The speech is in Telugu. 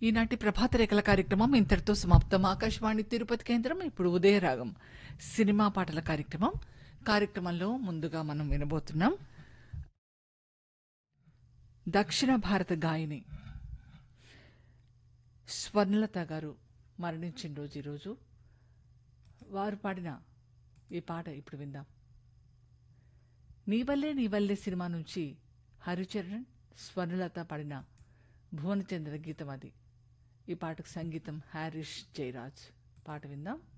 ఈనాటి ప్రభాత రేఖల కార్యక్రమం ఇంతటితో సమాప్తం ఆకాశవాణి తిరుపతి కేంద్రం ఇప్పుడు ఉదయరాగం సినిమా పాటల కార్యక్రమం కార్యక్రమంలో ముందుగా మనం వినబోతున్నాం దక్షిణ భారత గాయని స్వర్ణలత గారు మరణించిన రోజు ఈరోజు వారు పాడిన ఈ పాట ఇప్పుడు విందాం నీ వల్లే నీ వల్లే సినిమా నుంచి హరిచరణ్ స్వర్ణలత పాడిన భువనచంద్ర గీతం అది ఈ పాటకు సంగీతం హారిష్ జయరాజ్ పాట విందాం